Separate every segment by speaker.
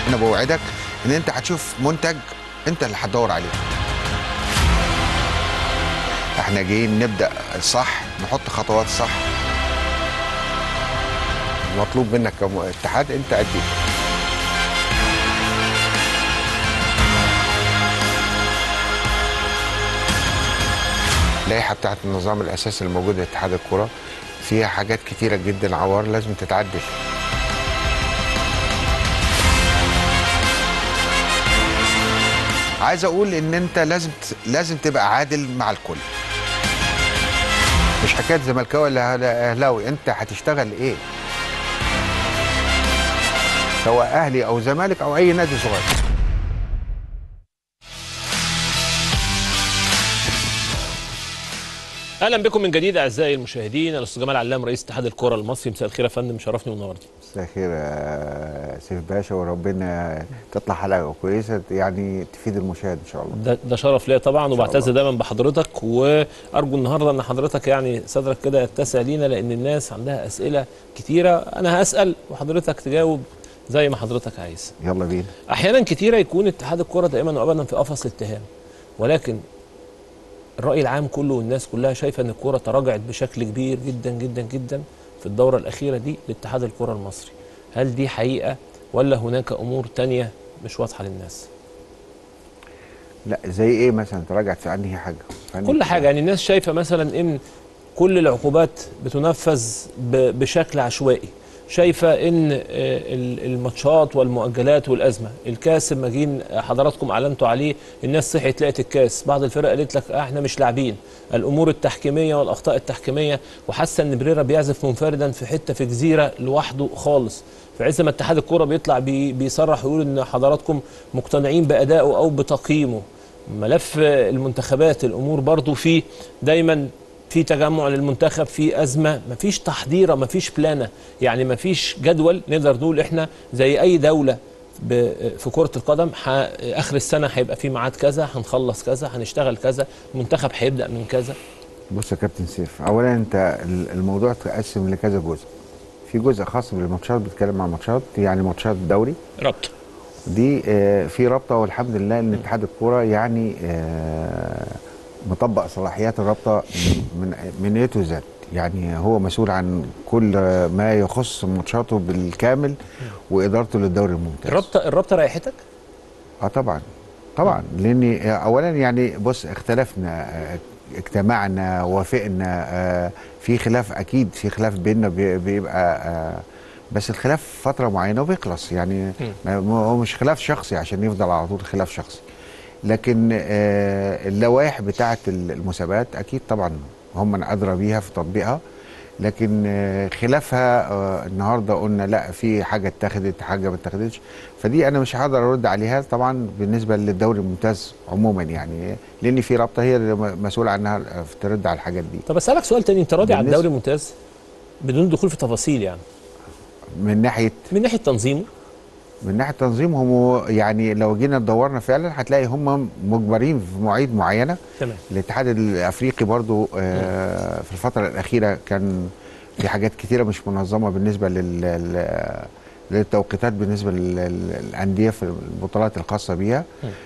Speaker 1: انا بوعدك ان انت هتشوف منتج انت اللي هتدور عليه احنا جايين نبدا صح نحط خطوات صح مطلوب منك كاتحاد انت قد ايه اللائحه بتاعت النظام الاساسي الموجود لاتحاد الكره فيها حاجات كتيره جدا عوار لازم تتعدل عايز اقول ان انت لازم لازم تبقى عادل مع الكل مش حكايه زملكاوي ولا اهلاوي انت هتشتغل ايه سواء اهلي او زمالك او اي نادي صغير
Speaker 2: اهلا بكم من جديد اعزائي المشاهدين الاستاذ جمال علام رئيس اتحاد الكره المصري مساء الخير يا فندم شرفني ونورتني
Speaker 1: مساء الخير يا سيف باشا وربنا تطلع حلقه كويسه يعني تفيد المشاهد ان شاء الله
Speaker 2: ده, ده شرف ليا طبعا وبعتز دايما بحضرتك وارجو النهارده ان حضرتك يعني صدرك كده يتسع لينا لان الناس عندها اسئله كتيره انا هسال وحضرتك تجاوب زي ما حضرتك عايز
Speaker 1: يلا بينا
Speaker 2: احيانا كتيره يكون اتحاد الكره دائما وابدا في قفص الاتهام ولكن الراي العام كله والناس كلها شايفه ان الكوره تراجعت بشكل كبير جدا جدا جدا في الدوره الاخيره دي لاتحاد الكره المصري هل دي حقيقه ولا هناك امور تانية مش واضحه للناس
Speaker 1: لا زي ايه مثلا تراجعت في انهي حاجه في أنهي
Speaker 2: كل حاجه يعني الناس شايفه مثلا ان كل العقوبات بتنفذ ب- بشكل عشوائي شايفه ان آه، ال- الماتشات والمؤجلات والازمه الكاس لما جين حضراتكم اعلنتوا عليه الناس صحيت لقت الكاس بعض الفرق قالت لك آه احنا مش لاعبين الامور التحكيميه والاخطاء التحكيميه وحاسه ان بريرا بيعزف منفردا في حته في جزيره لوحده خالص في عز ما اتحاد الكوره بيطلع بي بيصرح ويقول ان حضراتكم مقتنعين بادائه او بتقييمه ملف المنتخبات الامور برضو فيه دايما في تجمع للمنتخب في ازمه مفيش تحضيره مفيش بلانه يعني مفيش جدول نقدر نقول احنا زي اي دوله ب- في كره القدم ح- اخر السنه هيبقى في ميعاد كذا هنخلص كذا هنشتغل كذا المنتخب هيبدا من كذا
Speaker 1: بص يا كابتن سيف اولا انت ال- الموضوع تقسم لكذا جزء في جزء خاص بالماتشات بيتكلم عن ماتشات يعني ماتشات الدوري
Speaker 2: ربط
Speaker 1: دي آه، في رابطه والحمد لله ان اتحاد الكوره يعني آه، مطبق صلاحيات الرابطه من من اي تو زد يعني هو مسؤول عن كل ما يخص ماتشاته بالكامل وادارته للدوري الممتاز
Speaker 2: الرابطه الرابطه ريحتك
Speaker 1: اه طبعا طبعا لان اولا يعني بص اختلفنا آه، اجتمعنا وافقنا آه، في خلاف اكيد في خلاف بيننا بي- بيبقى آه، بس الخلاف فتره معينه وبيخلص يعني ما- ما هو مش خلاف شخصي عشان يفضل على طول خلاف شخصي لكن آه، اللوائح بتاعه المسابقات اكيد طبعا هم من ادرى بيها في تطبيقها لكن آه، خلافها آه، النهارده قلنا لا في حاجه اتخذت حاجه ما اتخذتش فدي انا مش هقدر ارد عليها طبعا بالنسبه للدوري الممتاز عموما يعني لان في رابطه هي اللي مسؤوله عنها آه، ترد على الحاجات دي
Speaker 2: طب اسالك سؤال تاني انت راضي عن
Speaker 1: بالنسبة-
Speaker 2: الدوري الممتاز بدون دخول في تفاصيل يعني
Speaker 1: من ناحيه
Speaker 2: من ناحيه تنظيمه
Speaker 1: من ناحيه تنظيمهم يعني لو جينا دورنا فعلا هتلاقي هم مجبرين في مواعيد معينه
Speaker 2: تمام
Speaker 1: الاتحاد الافريقي برضو آه، في الفتره الاخيره كان في حاجات كتيره مش منظمه بالنسبه لل لل- للتوقيتات بالنسبه لل- للانديه في البطولات الخاصه بيها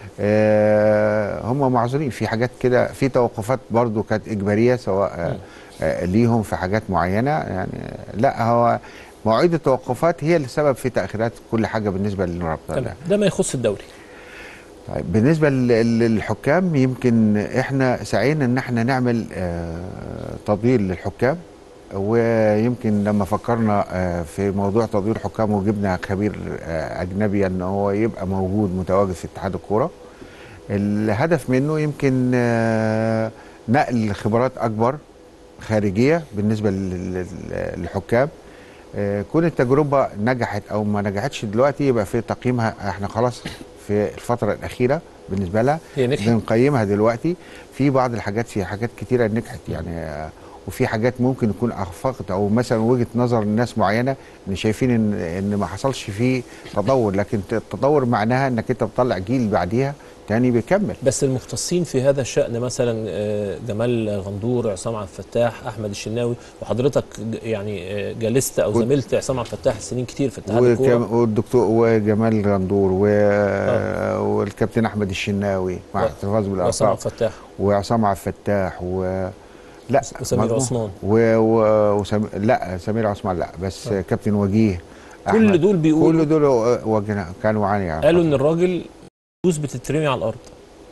Speaker 1: آه، هم معذورين في حاجات كده في توقفات برضو كانت اجباريه سواء آه، آه، ليهم في حاجات معينه يعني لا هو مواعيد التوقفات هي اللي سبب في تاخيرات كل حاجه بالنسبه للرابطه
Speaker 2: تمام ده ما يخص الدوري
Speaker 1: طيب بالنسبه لل- للحكام يمكن احنا سعينا ان احنا نعمل آه، تطوير للحكام ويمكن لما فكرنا آه، في موضوع تطوير الحكام وجبنا خبير آه، اجنبي ان هو يبقى موجود متواجد في اتحاد الكوره الهدف منه يمكن آه، نقل خبرات اكبر خارجيه بالنسبه لل- لل- للحكام آه، كون التجربه نجحت او ما نجحتش دلوقتي يبقى في تقييمها احنا خلاص في الفتره الاخيره بالنسبه لها
Speaker 2: هي نجحت
Speaker 1: بنقيمها دلوقتي في بعض الحاجات في حاجات كتيره نجحت يعني آه، وفي حاجات ممكن يكون اخفقت او مثلا وجهه نظر ناس معينه ان شايفين ان ان ما حصلش فيه تطور لكن التطور معناها انك انت بتطلع جيل بعديها تاني بيكمل
Speaker 2: بس المختصين في هذا الشأن مثلا آه، جمال غندور عصام عبد الفتاح احمد الشناوي وحضرتك ج- يعني آه، جلست او
Speaker 1: كنت-
Speaker 2: زميلت عصام عبد الفتاح سنين كتير في اتحاد الكوره
Speaker 1: وكم- والدكتور وجمال غندور و... والكابتن احمد الشناوي مع
Speaker 2: و-
Speaker 1: احتفاظ
Speaker 2: عصام
Speaker 1: بالالقاب
Speaker 2: عبد الفتاح
Speaker 1: وعصام عبد الفتاح و لا
Speaker 2: وسمير
Speaker 1: مظبوط.
Speaker 2: عثمان.
Speaker 1: و... و... وسم... لا سمير عثمان لا بس
Speaker 2: آه.
Speaker 1: كابتن وجيه
Speaker 2: كل
Speaker 1: أحمد.
Speaker 2: دول بيقولوا
Speaker 1: كل دول وجنا كانوا معانا يعني
Speaker 2: قالوا ان الراجل فلوس بتترمي على الارض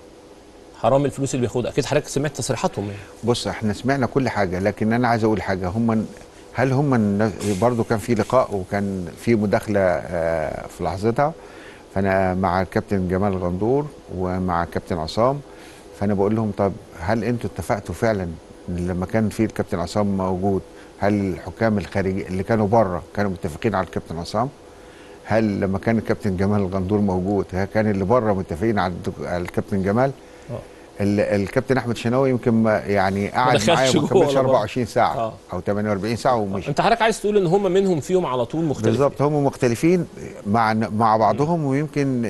Speaker 2: حرام الفلوس اللي بياخدها اكيد حضرتك سمعت تصريحاتهم يعني
Speaker 1: بص احنا سمعنا كل حاجه لكن انا عايز اقول حاجه هم هل هم الناس- برضو كان في لقاء وكان في مداخله آه، في لحظتها فانا مع الكابتن جمال غندور ومع الكابتن عصام فانا بقول لهم طب هل انتوا اتفقتوا فعلا إن لما كان في الكابتن عصام موجود هل الحكام الخارجي اللي كانوا بره كانوا متفقين على الكابتن عصام هل لما كان الكابتن جمال الغندور موجود ها كان اللي بره متفقين على الدك- على الكابتن جمال
Speaker 2: آه.
Speaker 1: ال- الكابتن احمد شناوي يمكن ما يعني قعد
Speaker 2: دخلش
Speaker 1: معايا ما
Speaker 2: جوه
Speaker 1: كملش
Speaker 2: ولا بره.
Speaker 1: 24 ساعه
Speaker 2: آه.
Speaker 1: او 48 ساعه ومشي
Speaker 2: انت حضرتك عايز تقول ان هم منهم فيهم على طول مختلفين
Speaker 1: بالظبط هم مختلفين مع مع بعضهم ويمكن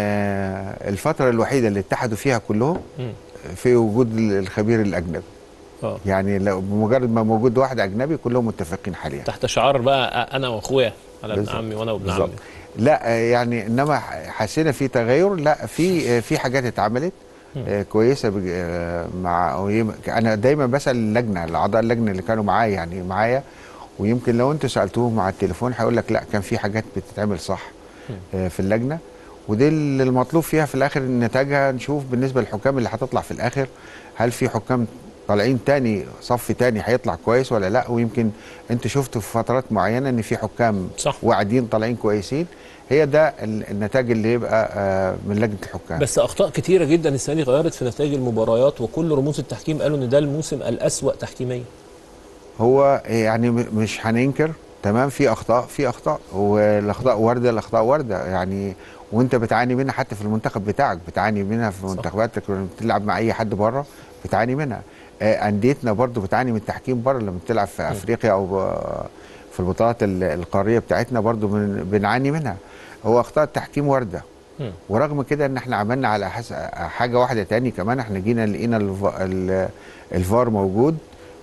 Speaker 1: آه، الفتره الوحيده اللي اتحدوا فيها كلهم
Speaker 2: مم.
Speaker 1: في وجود الخبير الاجنبي
Speaker 2: اه
Speaker 1: يعني لو بمجرد ما موجود واحد اجنبي كلهم متفقين حاليا
Speaker 2: تحت شعار بقى انا واخويا على ابن
Speaker 1: بالظبط.
Speaker 2: عمي وانا وابن
Speaker 1: بالظبط
Speaker 2: عمي
Speaker 1: لا آه، يعني انما حسينا في تغير لا في آه، في حاجات اتعملت
Speaker 2: مم.
Speaker 1: آه، كويسه بج- آه، مع ويم- انا دايما بسال اللجنه الاعضاء اللجنه اللي كانوا معايا يعني معايا ويمكن لو انتوا سالتوهم على التليفون هيقول لك لا كان في حاجات بتتعمل صح
Speaker 2: مم.
Speaker 1: آه، في اللجنه ودي اللي المطلوب فيها في الاخر نتاجها نشوف بالنسبه للحكام اللي هتطلع في الاخر هل في حكام طالعين تاني صف تاني هيطلع كويس ولا لا ويمكن انتوا شفتوا في فترات معينه ان في حكام
Speaker 2: صح
Speaker 1: واعدين طالعين كويسين هي ده ال- النتاج اللي يبقى آه، من لجنه الحكام
Speaker 2: بس اخطاء كتيره جدا السنه دي غيرت في نتائج المباريات وكل رموز التحكيم قالوا ان ده الموسم الاسوا تحكيميا
Speaker 1: هو يعني م- مش هننكر تمام في اخطاء في اخطاء والاخطاء وارده الاخطاء وارده يعني وانت بتعاني منها حتى في المنتخب بتاعك بتعاني منها في
Speaker 2: صح.
Speaker 1: منتخباتك لما بتلعب مع اي حد بره بتعاني منها آه، انديتنا برضو بتعاني من التحكيم بره لما بتلعب في افريقيا او ب- في البطولات ال- القاريه بتاعتنا برضو من بنعاني منها هو اخطاء التحكيم وارده
Speaker 2: مم.
Speaker 1: ورغم كده ان احنا عملنا على حس... حاجه واحده تاني كمان احنا جينا لقينا الف... ال- الفار موجود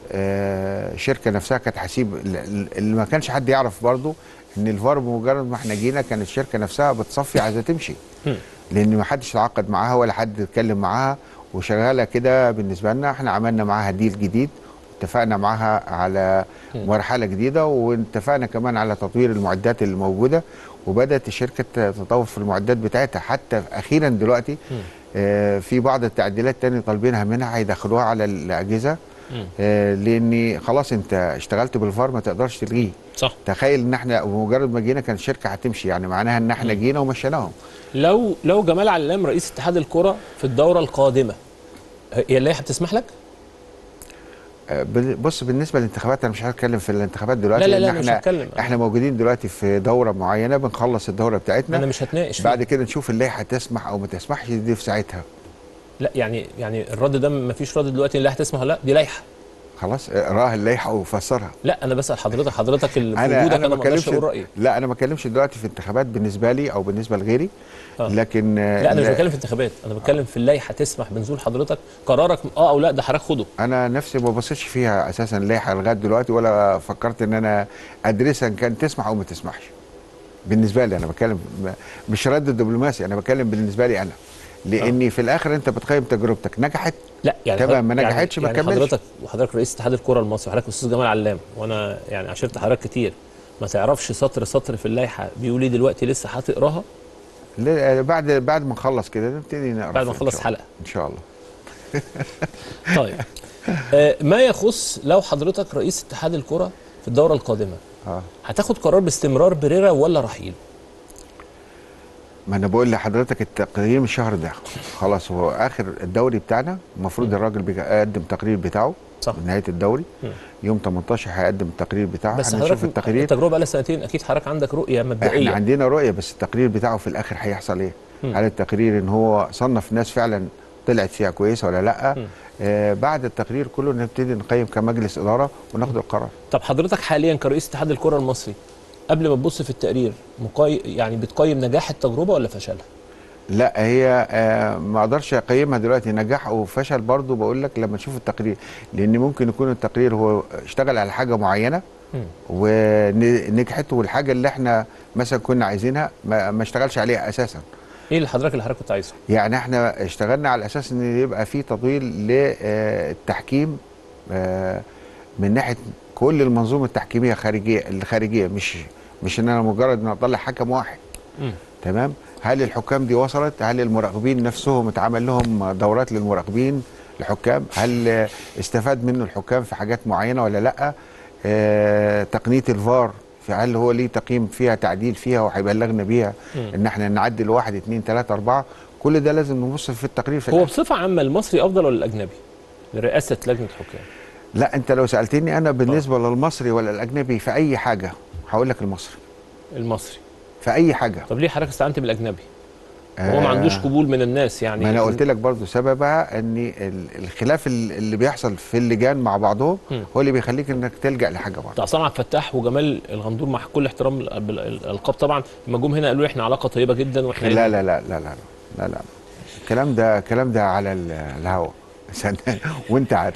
Speaker 1: آه، الشركه نفسها كانت حسيب ال- اللي ما كانش حد يعرف برضو ان الفار بمجرد ما احنا جينا كانت الشركه نفسها بتصفي عايزه تمشي
Speaker 2: مم.
Speaker 1: لان ما حدش تعاقد معاها ولا حد اتكلم معاها وشغاله كده بالنسبه لنا احنا عملنا معاها ديل جديد اتفقنا معاها على
Speaker 2: مم.
Speaker 1: مرحله جديده واتفقنا كمان على تطوير المعدات اللي موجوده وبدات الشركه تطور في المعدات بتاعتها حتى اخيرا دلوقتي
Speaker 2: مم.
Speaker 1: آه، في بعض التعديلات تاني طالبينها منها هيدخلوها على الاجهزه
Speaker 2: مم.
Speaker 1: آه، لان خلاص انت اشتغلت بالفار ما تقدرش تلغيه
Speaker 2: صح
Speaker 1: تخيل ان احنا بمجرد ما جينا كان الشركه هتمشي يعني معناها ان احنا
Speaker 2: مم.
Speaker 1: جينا ومشيناهم
Speaker 2: لو لو جمال علام رئيس اتحاد الكره في الدوره القادمه هي اللائحه بتسمح لك؟
Speaker 1: آه، بال- بص بالنسبه للانتخابات انا مش هتكلم في الانتخابات دلوقتي
Speaker 2: لا لا
Speaker 1: لأن
Speaker 2: لا مش
Speaker 1: احنا
Speaker 2: هتكلم
Speaker 1: احنا موجودين دلوقتي في دوره معينه بنخلص الدوره بتاعتنا
Speaker 2: انا مش هتناقش
Speaker 1: بعد
Speaker 2: فيه.
Speaker 1: كده نشوف اللائحه تسمح او ما تسمحش دي في ساعتها
Speaker 2: لا يعني يعني الرد ده ما فيش رد دلوقتي اللائحه تسمح ولا لا دي لائحه
Speaker 1: خلاص اقراها اللائحه وفسرها
Speaker 2: لا انا بسال حضرتك حضرتك اللي في
Speaker 1: انا
Speaker 2: وجودك
Speaker 1: انا
Speaker 2: انا
Speaker 1: ما
Speaker 2: ما اقدرش
Speaker 1: بتكلمش
Speaker 2: اقول رايي
Speaker 1: لا انا ما بتكلمش دلوقتي في انتخابات بالنسبه لي او بالنسبه لغيري
Speaker 2: آه.
Speaker 1: لكن آه،
Speaker 2: لا انا مش بتكلم في انتخابات انا بتكلم في اللائحه تسمح بنزول حضرتك قرارك اه او لا ده حضرتك خده
Speaker 1: انا نفسي ما بصيتش فيها اساسا لائحه لغايه دلوقتي ولا فكرت ان انا ادرسها ان كان تسمح او ما تسمحش بالنسبه لي انا بتكلم م- مش رد دبلوماسي انا بتكلم بالنسبه لي انا لاني في الاخر انت بتقيم تجربتك نجحت
Speaker 2: لا يعني
Speaker 1: تمام،
Speaker 2: حضرتك-
Speaker 1: ما نجحتش، ما
Speaker 2: يعني
Speaker 1: تكملش.
Speaker 2: حضرتك وحضرتك رئيس اتحاد الكره المصري وحضرتك استاذ جمال علام وانا يعني عشرت حضرتك كتير ما تعرفش سطر سطر في اللائحه بيقول ايه دلوقتي لسه هتقراها
Speaker 1: ل- بعد بعد ما نخلص كده نبتدي نقرا
Speaker 2: بعد ما
Speaker 1: فيها إن
Speaker 2: نخلص
Speaker 1: شاء الله.
Speaker 2: حلقه
Speaker 1: ان شاء الله
Speaker 2: طيب آه ما يخص لو حضرتك رئيس اتحاد الكره في الدوره القادمه
Speaker 1: اه
Speaker 2: هتاخد قرار باستمرار بريرا ولا رحيل
Speaker 1: ما انا بقول لحضرتك التقييم الشهر ده خلاص هو اخر الدوري بتاعنا المفروض
Speaker 2: مم.
Speaker 1: الراجل بيقدم التقرير بتاعه
Speaker 2: صح
Speaker 1: نهايه الدوري
Speaker 2: مم.
Speaker 1: يوم 18 هيقدم التقرير بتاعه
Speaker 2: بس
Speaker 1: هنشوف
Speaker 2: حضرتك
Speaker 1: التقرير
Speaker 2: التجربه بقى لها سنتين اكيد حضرتك عندك رؤيه
Speaker 1: احنا
Speaker 2: مبدئيه
Speaker 1: عندنا رؤيه بس التقرير بتاعه في الاخر هيحصل ايه
Speaker 2: مم.
Speaker 1: هل التقرير ان هو صنف ناس فعلا طلعت فيها كويسه ولا لا
Speaker 2: مم.
Speaker 1: آه بعد التقرير كله نبتدي نقيم كمجلس اداره وناخد القرار
Speaker 2: طب حضرتك حاليا كرئيس اتحاد الكره المصري قبل ما تبص في التقرير مقاي... يعني بتقيم نجاح التجربه ولا فشلها؟
Speaker 1: لا هي آه ما اقدرش اقيمها دلوقتي نجاح او فشل برضو بقول لك لما تشوف التقرير لان ممكن يكون التقرير هو اشتغل على حاجه معينه
Speaker 2: مم.
Speaker 1: ونجحت والحاجه اللي احنا مثلا كنا عايزينها ما, ما اشتغلش عليها اساسا
Speaker 2: ايه اللي حضرتك اللي حضرتك كنت عايزه؟
Speaker 1: يعني احنا اشتغلنا على اساس ان يبقى في تطوير للتحكيم من ناحيه كل المنظومه التحكيميه خارجيه الخارجيه مش مش ان انا مجرد ان اطلع حكم واحد
Speaker 2: مم.
Speaker 1: تمام هل الحكام دي وصلت هل المراقبين نفسهم اتعمل لهم دورات للمراقبين الحكام هل استفاد منه الحكام في حاجات معينه ولا لا اه تقنيه الفار في هل هو ليه تقييم فيها تعديل فيها وهيبلغنا بيها
Speaker 2: مم.
Speaker 1: ان احنا نعدل واحد اتنين تلاته اربعه كل ده لازم نبص في التقرير في
Speaker 2: هو
Speaker 1: الآخر.
Speaker 2: بصفه عامه المصري افضل ولا الاجنبي؟ لرئاسه لجنه الحكام
Speaker 1: لا انت لو سالتني انا بالنسبه للمصري ولا الاجنبي في اي حاجه هقول لك المصري
Speaker 2: المصري
Speaker 1: في اي حاجه
Speaker 2: طب ليه حضرتك استعنت بالاجنبي؟ هو ما عندوش قبول من الناس يعني
Speaker 1: ما انا قلت لك برضو سببها ان ال- الخلاف ال- اللي بيحصل في اللجان مع بعضهم
Speaker 2: مم.
Speaker 1: هو اللي بيخليك انك تلجا لحاجه برضه
Speaker 2: بتاع عصام عبد الفتاح وجمال الغندور مع كل احترام ال- ال- الالقاب طبعا لما جم هنا قالوا لي احنا علاقه طيبه جدا واحنا
Speaker 1: لا لا لا لا لا لا لا الكلام ده الكلام ده على ال- الهوا صدق- وانت عارف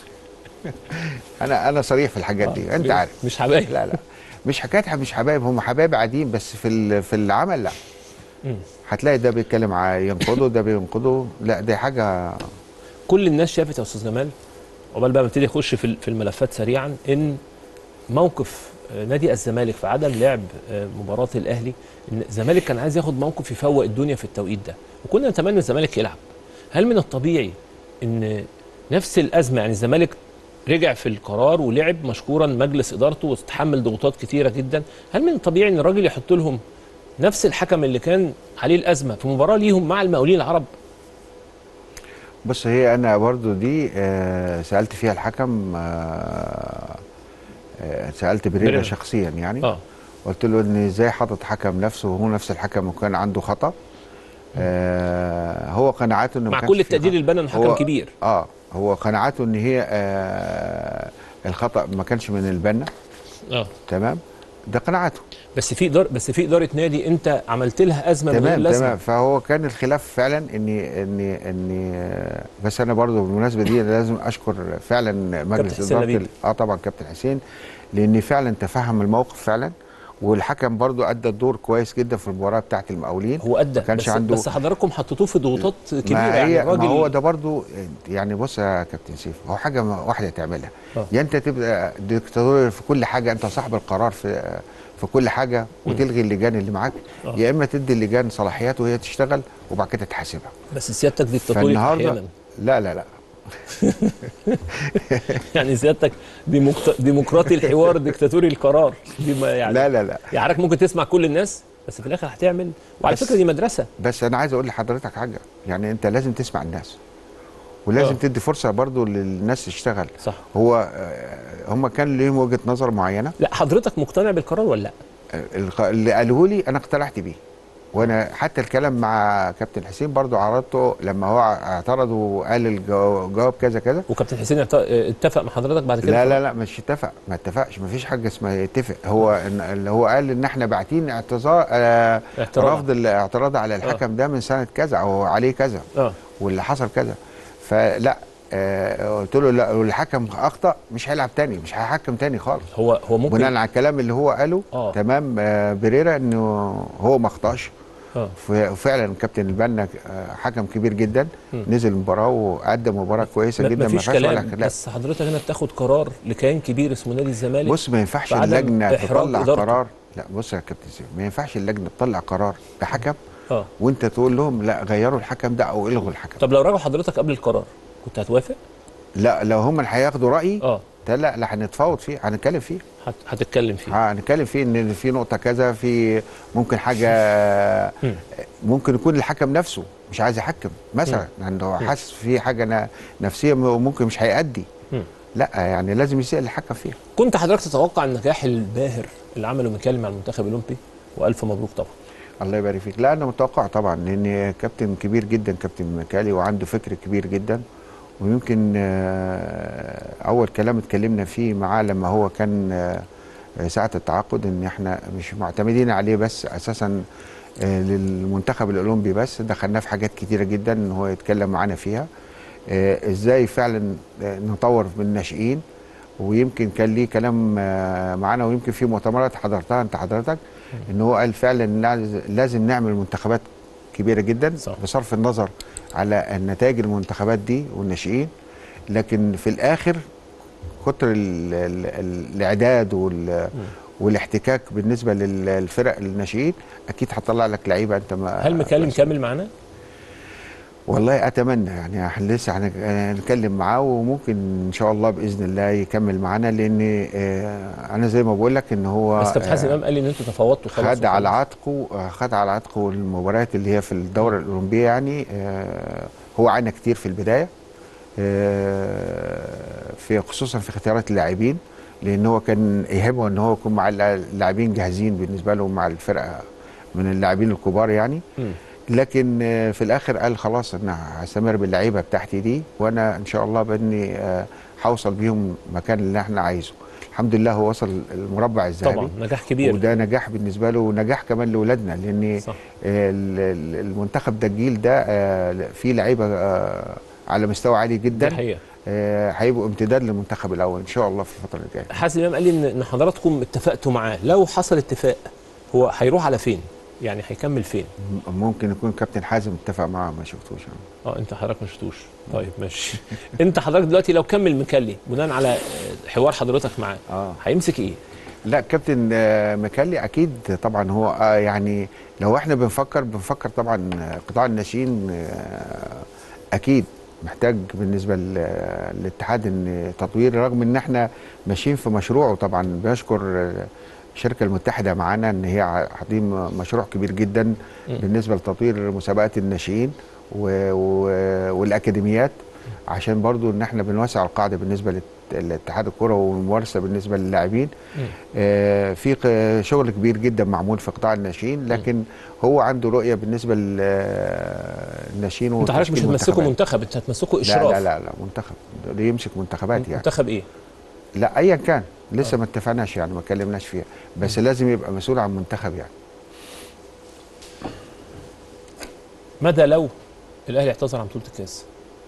Speaker 1: انا انا صريح في الحاجات دي انت عارف
Speaker 2: مش حبايب
Speaker 1: لا لا مش حكايه مش حبايب هم حبايب عاديين بس في ال- في العمل لا
Speaker 2: مم.
Speaker 1: هتلاقي ده بيتكلم ع- ينقده ده بينقده لا دي حاجه
Speaker 2: كل الناس شافت يا استاذ جمال عقبال بقى ما ابتدي اخش في ال- في الملفات سريعا ان موقف آه، نادي الزمالك في عدم لعب آه، مباراه الاهلي ان الزمالك كان عايز ياخد موقف يفوق الدنيا في التوقيت ده وكنا نتمنى الزمالك يلعب هل من الطبيعي ان نفس الازمه يعني الزمالك رجع في القرار ولعب مشكورا مجلس ادارته وتحمل ضغوطات كتيره جدا هل من الطبيعي ان الراجل يحط لهم نفس الحكم اللي كان عليه الازمه في مباراه ليهم مع المقاولين العرب
Speaker 1: بص هي انا برضو دي آه سالت فيها الحكم آه آه سالت بريرا
Speaker 2: بريرا.
Speaker 1: شخصيا يعني
Speaker 2: اه
Speaker 1: قلت له ان ازاي حاطط حكم نفسه وهو نفس الحكم وكان عنده خطا آه هو قناعاته انه ما
Speaker 2: مع
Speaker 1: كانش
Speaker 2: كل
Speaker 1: في
Speaker 2: التقدير
Speaker 1: خطأ.
Speaker 2: البنا حكم
Speaker 1: هو-
Speaker 2: كبير
Speaker 1: اه هو قناعاته ان هي آه الخطا ما كانش من البنا
Speaker 2: اه
Speaker 1: تمام ده قناعته
Speaker 2: بس في إدارة بس في اداره نادي انت عملت لها ازمه من غير
Speaker 1: تمام
Speaker 2: لازمه
Speaker 1: تمام فهو كان الخلاف فعلا اني اني اني آه، بس انا برضو بالمناسبه دي لازم اشكر فعلا مجلس
Speaker 2: حسين
Speaker 1: اداره
Speaker 2: لبيب.
Speaker 1: ال- اه طبعا كابتن حسين لان فعلا تفهم الموقف فعلا والحكم برضو ادى الدور كويس جدا في المباراه بتاعه المقاولين
Speaker 2: هو ادى
Speaker 1: ما كانش
Speaker 2: بس,
Speaker 1: عنده-
Speaker 2: بس حضراتكم حطيتوه في ضغوطات كبيره
Speaker 1: ما
Speaker 2: يعني
Speaker 1: هي
Speaker 2: الراجل
Speaker 1: ما هو ده برضو يعني بص يا كابتن سيف هو حاجه ما- واحده تعملها
Speaker 2: آه.
Speaker 1: يا انت تبقى دكتاتور في كل حاجه انت صاحب القرار في في كل حاجه وتلغي اللجان اللي معاك
Speaker 2: آه.
Speaker 1: يا اما تدي اللجان صلاحيات وهي تشتغل وبعد كده تحاسبها
Speaker 2: بس سيادتك ديكتاتوري
Speaker 1: فالنهارده
Speaker 2: احيانا
Speaker 1: لا لا لا
Speaker 2: يعني سيادتك ديمقت... ديمقراطي الحوار ديكتاتوري القرار دي ما يعني
Speaker 1: لا لا لا
Speaker 2: يعني حضرتك ممكن تسمع كل الناس بس في الاخر هتعمل وعلى
Speaker 1: بس-
Speaker 2: فكره دي مدرسه
Speaker 1: بس انا عايز اقول لحضرتك حاجه يعني انت لازم تسمع الناس ولازم
Speaker 2: آه.
Speaker 1: تدي فرصه برضو للناس تشتغل
Speaker 2: صح
Speaker 1: هو آه، هم كان ليهم وجهه نظر معينه
Speaker 2: لا حضرتك مقتنع بالقرار ولا لا
Speaker 1: آه، الق- اللي قالوه لي انا اقتنعت بيه وانا حتى الكلام مع كابتن حسين برضو عرضته لما هو اعترض وقال الجو- الجواب كذا كذا
Speaker 2: وكابتن حسين اعت- اتفق مع حضرتك بعد كده
Speaker 1: لا لا لا مش اتفق ما اتفقش ما فيش حاجه اسمها يتفق هو إن اللي هو قال ان احنا باعتين اعتذار آه
Speaker 2: اعتراض.
Speaker 1: رفض الاعتراض على الحكم ده من سنه كذا او عليه كذا
Speaker 2: اه
Speaker 1: واللي حصل كذا فلا آه قلت له لا لو الحكم اخطا مش هيلعب تاني مش هيحكم تاني خالص
Speaker 2: هو هو ممكن
Speaker 1: بناء على الكلام اللي هو قاله
Speaker 2: آه.
Speaker 1: تمام آه بريرا انه هو ما اخطاش
Speaker 2: اه
Speaker 1: ف- وفعلا كابتن البنا آه، حكم كبير جدا
Speaker 2: مم.
Speaker 1: نزل المباراه وادى مباراه كويسه
Speaker 2: ما-
Speaker 1: جدا ما
Speaker 2: مفيش
Speaker 1: فيهاش ولا
Speaker 2: كلام
Speaker 1: خلاف
Speaker 2: بس حضرتك هنا بتاخد قرار لكيان كبير اسمه نادي الزمالك
Speaker 1: بص ما ينفعش
Speaker 2: بعدم
Speaker 1: اللجنه
Speaker 2: إحراج
Speaker 1: تطلع
Speaker 2: إدارته.
Speaker 1: قرار لا بص يا كابتن سيف ما ينفعش اللجنه تطلع قرار بحكم
Speaker 2: اه
Speaker 1: وانت تقول لهم لا غيروا الحكم ده او الغوا الحكم
Speaker 2: طب لو راجعوا حضرتك قبل القرار كنت هتوافق؟
Speaker 1: لا لو هم اللي هياخدوا رايي
Speaker 2: اه
Speaker 1: ده لا لا هنتفاوض فيه هنتكلم فيه
Speaker 2: هت- هتتكلم فيه
Speaker 1: هنتكلم فيه ان في نقطه كذا في ممكن حاجه
Speaker 2: مم.
Speaker 1: ممكن يكون الحكم نفسه مش عايز يحكم مثلا عنده حاسس في حاجه ن- نفسيه ممكن مش هيأدي
Speaker 2: مم.
Speaker 1: لا يعني لازم يسأل الحكم فيها
Speaker 2: كنت حضرتك تتوقع النجاح الباهر اللي عمله ميكالي مع المنتخب الاولمبي والف مبروك طبعا
Speaker 1: الله يبارك فيك لا انا متوقع طبعا لان كابتن كبير جدا كابتن مكالي وعنده فكر كبير جدا ويمكن آه، اول كلام اتكلمنا فيه معاه لما هو كان آه، ساعه التعاقد ان احنا مش معتمدين عليه بس اساسا آه، للمنتخب الاولمبي بس دخلناه في حاجات كتيره جدا ان هو يتكلم معانا فيها آه، ازاي فعلا آه، نطور من الناشئين ويمكن كان ليه كلام آه، معانا ويمكن في مؤتمرات حضرتها انت حضرتك ان هو قال فعلا لاز- لازم نعمل منتخبات كبيره جدا
Speaker 2: صح.
Speaker 1: بصرف النظر على النتائج المنتخبات دي والناشئين لكن في الاخر كتر ال- ال- ال- الاعداد وال والاحتكاك بالنسبه لل- للفرق الناشئين اكيد هتطلع لك لعيبه انت ما
Speaker 2: هل مكالي مكمل معانا؟
Speaker 1: والله اتمنى يعني إحنا لسه هنك- هنتكلم معاه وممكن ان شاء الله باذن الله يكمل معانا لان آه، انا زي ما بقول لك ان هو
Speaker 2: بس كابتن حازم
Speaker 1: آه،
Speaker 2: امام قال لي ان انتوا تفاوضتوا خلاص
Speaker 1: خد على
Speaker 2: وخلاص.
Speaker 1: عاتقه آه، خد على عاتقه المباريات اللي هي في الدوره الاولمبيه يعني آه، هو عانى كتير في البدايه آه، في خصوصا في اختيارات اللاعبين لان هو كان يهمه ان هو يكون مع اللاعبين جاهزين بالنسبه له مع الفرقه من اللاعبين الكبار يعني
Speaker 2: مم.
Speaker 1: لكن آه، في الاخر قال خلاص انا هستمر باللعيبه بتاعتي دي وانا ان شاء الله باني آه، هوصل بيهم مكان اللي احنا عايزه الحمد لله هو وصل المربع الذهبي
Speaker 2: طبعا نجاح كبير
Speaker 1: وده نجاح بالنسبه له ونجاح كمان لاولادنا لان
Speaker 2: صح
Speaker 1: ال- ال- المنتخب ده الجيل ده آه، فيه لعيبه آه، على مستوى عالي
Speaker 2: دي
Speaker 1: جدا
Speaker 2: حقيقه
Speaker 1: آه، هيبقوا امتداد للمنتخب الاول ان شاء الله في الفتره الجايه
Speaker 2: حازم امام قال لي ان إن حضراتكم اتفقتوا معاه لو حصل اتفاق هو هيروح على فين؟ يعني هيكمل فين؟
Speaker 1: م- ممكن يكون كابتن حازم اتفق معاه ما شفتوش أنا.
Speaker 2: اه انت حضرتك ما شفتوش طيب ماشي انت حضرتك دلوقتي لو كمل مكلي بناء على آه، حوار حضرتك معاه
Speaker 1: اه
Speaker 2: هيمسك ايه؟
Speaker 1: لا كابتن آه، مكلي اكيد طبعا هو آه، يعني لو احنا بنفكر بنفكر طبعا آه، قطاع الناشئين آه، اكيد محتاج بالنسبه لل- للاتحاد ان تطوير رغم ان احنا ماشيين في مشروع وطبعا بنشكر آه، الشركه المتحده معانا ان هي حاطين مشروع كبير جدا
Speaker 2: م.
Speaker 1: بالنسبه لتطوير مسابقات الناشئين و- و- والاكاديميات عشان برضو ان احنا بنوسع القاعده بالنسبه للت- لاتحاد الكره والممارسه بالنسبه للاعبين
Speaker 2: مم.
Speaker 1: آه، في ق- شغل كبير جدا معمول في قطاع الناشئين لكن هو عنده رؤيه بالنسبه للناشئين
Speaker 2: انت حضرتك مش هتمسكوا منتخب انت هتمسكوا
Speaker 1: لا
Speaker 2: اشراف
Speaker 1: لا لا لا منتخب ده يمسك منتخبات يعني
Speaker 2: منتخب ايه؟
Speaker 1: لا ايا كان لسه ما اتفقناش يعني ما اتكلمناش فيها بس لازم يبقى مسؤول عن منتخب يعني
Speaker 2: ماذا لو الاهلي اعتذر عن بطوله الكاس؟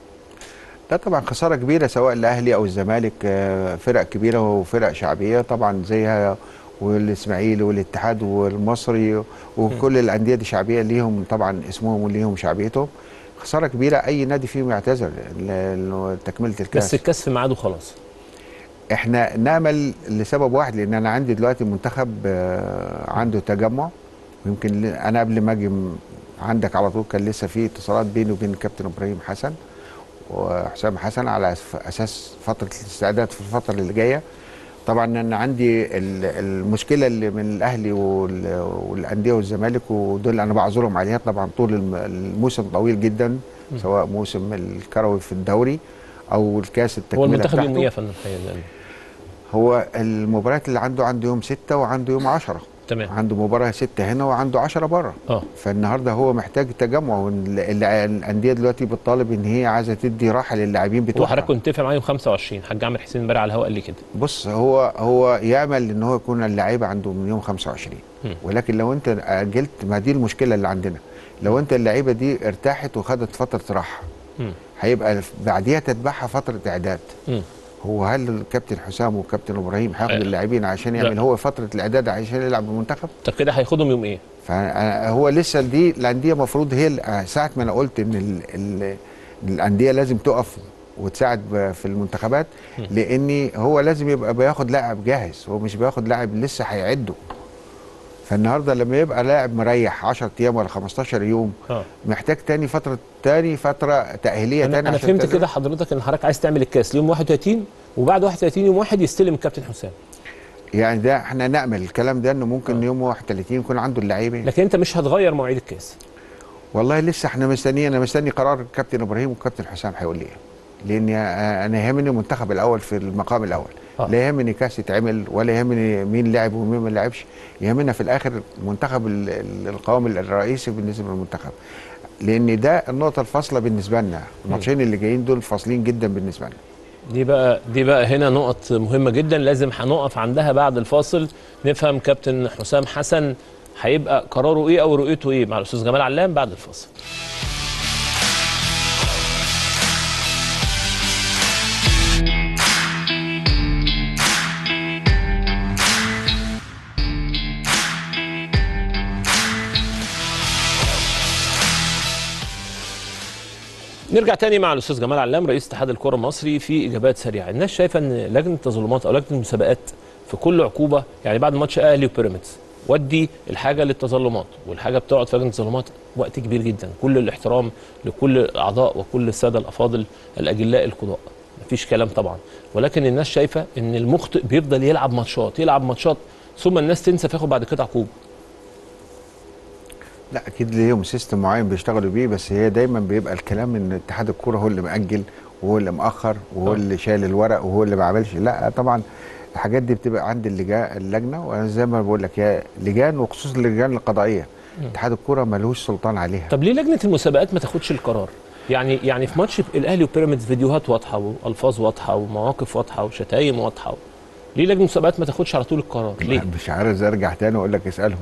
Speaker 1: ده طبعا خساره كبيره سواء الاهلي او الزمالك آه، فرق كبيره وفرق شعبيه طبعا زيها والاسماعيلي والاتحاد والمصري وكل الانديه دي شعبيه ليهم طبعا اسمهم وليهم شعبيتهم خساره كبيره اي نادي فيهم يعتذر ل- لتكمله الكاس
Speaker 2: بس الكاس في ميعاده خلاص
Speaker 1: احنا نامل لسبب واحد لان انا عندي دلوقتي منتخب آه، عنده تجمع ويمكن ل- انا قبل ما اجي م- عندك على طول كان لسه في اتصالات بيني وبين الكابتن ابراهيم حسن وحسام حسن على أس- اساس فتره الاستعداد في الفتره اللي جايه طبعا انا عندي ال- المشكله اللي من الاهلي وال- والانديه والزمالك ودول انا بعذرهم عليها طبعا طول الم- الموسم طويل جدا سواء موسم الكروي في الدوري او الكاس التكمله
Speaker 2: هو المنتخب يوم
Speaker 1: بتاعته.
Speaker 2: ايه يا فندم الحقيقة يعني؟
Speaker 1: هو المباريات اللي عنده عنده يوم ستة وعنده يوم عشرة
Speaker 2: تمام
Speaker 1: عنده مباراة ستة هنا وعنده عشرة بره
Speaker 2: اه
Speaker 1: فالنهارده هو محتاج تجمع وال- ال- الأندية دلوقتي بتطالب إن هي عايزة تدي راحة للاعبين
Speaker 2: هو
Speaker 1: بتوعها
Speaker 2: حضرتك كنت متفق معايا يوم 25 حاج عامر حسين امبارح على الهواء قال لي كده
Speaker 1: بص هو هو يعمل إن هو يكون اللعيبة عنده من يوم 25
Speaker 2: مم.
Speaker 1: ولكن لو أنت أجلت ما دي المشكلة اللي عندنا لو أنت اللعيبة دي ارتاحت وخدت فترة راحة
Speaker 2: مم.
Speaker 1: هيبقى بعديها تتبعها فترة إعداد
Speaker 2: مم.
Speaker 1: هو هل الكابتن حسام والكابتن ابراهيم هياخد
Speaker 2: أه.
Speaker 1: اللاعبين عشان يعمل
Speaker 2: لا.
Speaker 1: هو فتره الاعداد عشان يلعب بالمنتخب
Speaker 2: طب كده هياخدهم يوم ايه؟
Speaker 1: فهو لسه دي الانديه المفروض هي ال- ساعه ما انا قلت ان ال ال الانديه لازم تقف وتساعد ب- في المنتخبات لان هو لازم يبقى بياخد لاعب جاهز هو مش بياخد لاعب لسه هيعده فالنهارده لما يبقى لاعب مريح 10 ايام ولا 15 يوم
Speaker 2: اه
Speaker 1: محتاج تاني فتره تاني فتره تاهيليه
Speaker 2: انا,
Speaker 1: تاني
Speaker 2: أنا
Speaker 1: عشان
Speaker 2: فهمت
Speaker 1: تقدر-
Speaker 2: كده حضرتك ان حضرتك عايز تعمل الكاس يوم 31 وبعد 31 يوم واحد يستلم الكابتن حسام
Speaker 1: يعني ده احنا نامل الكلام ده انه ممكن
Speaker 2: آه.
Speaker 1: يوم 31 يكون عنده اللعيبه
Speaker 2: لكن انت مش هتغير مواعيد الكاس
Speaker 1: والله لسه احنا مستنيين انا مستني قرار الكابتن ابراهيم والكابتن حسام هيقول لي ايه لان آه، انا يهمني المنتخب الاول في المقام الاول
Speaker 2: آه.
Speaker 1: لا يهمني كاس يتعمل ولا يهمني مين لعب ومين ما لعبش يهمنا في الاخر المنتخب ال- ال- القوام الرئيسي بالنسبه للمنتخب لان ده النقطه الفاصله بالنسبه لنا الماتشين اللي جايين دول فاصلين جدا بالنسبه لنا
Speaker 2: دي بقى دي بقى هنا نقط مهمه جدا لازم هنقف عندها بعد الفاصل نفهم كابتن حسام حسن هيبقى قراره ايه او رؤيته ايه مع الاستاذ جمال علام بعد الفاصل نرجع تاني مع الاستاذ جمال علام رئيس اتحاد الكره المصري في اجابات سريعه الناس شايفه ان لجنه التظلمات او لجنه المسابقات في كل عقوبه يعني بعد ماتش اهلي وبيراميدز ودي الحاجه للتظلمات والحاجه بتقعد في لجنه التظلمات وقت كبير جدا كل الاحترام لكل الاعضاء وكل الساده الافاضل الاجلاء القضاء مفيش كلام طبعا ولكن الناس شايفه ان المخطئ بيفضل يلعب ماتشات يلعب ماتشات ثم الناس تنسى فياخد بعد كده عقوبه
Speaker 1: لا اكيد ليهم سيستم معين بيشتغلوا بيه بس هي دايما بيبقى الكلام ان اتحاد الكوره هو اللي مأجل وهو اللي مأخر وهو
Speaker 2: آه.
Speaker 1: اللي شايل الورق وهو اللي ما عملش لا طبعا الحاجات دي بتبقى عند اللجا اللجنه وانا زي ما بقول لك هي لجان وخصوصا اللجان القضائيه اتحاد الكوره ملوش سلطان عليها
Speaker 2: طب ليه لجنه المسابقات ما تاخدش القرار؟ يعني يعني في ماتش الاهلي وبيراميدز فيديوهات واضحه والفاظ واضحه ومواقف واضحه وشتايم واضحه ليه لجنه المسابقات ما تاخدش على طول القرار؟ ليه؟
Speaker 1: مش عارف ارجع تاني واقول لك اسالهم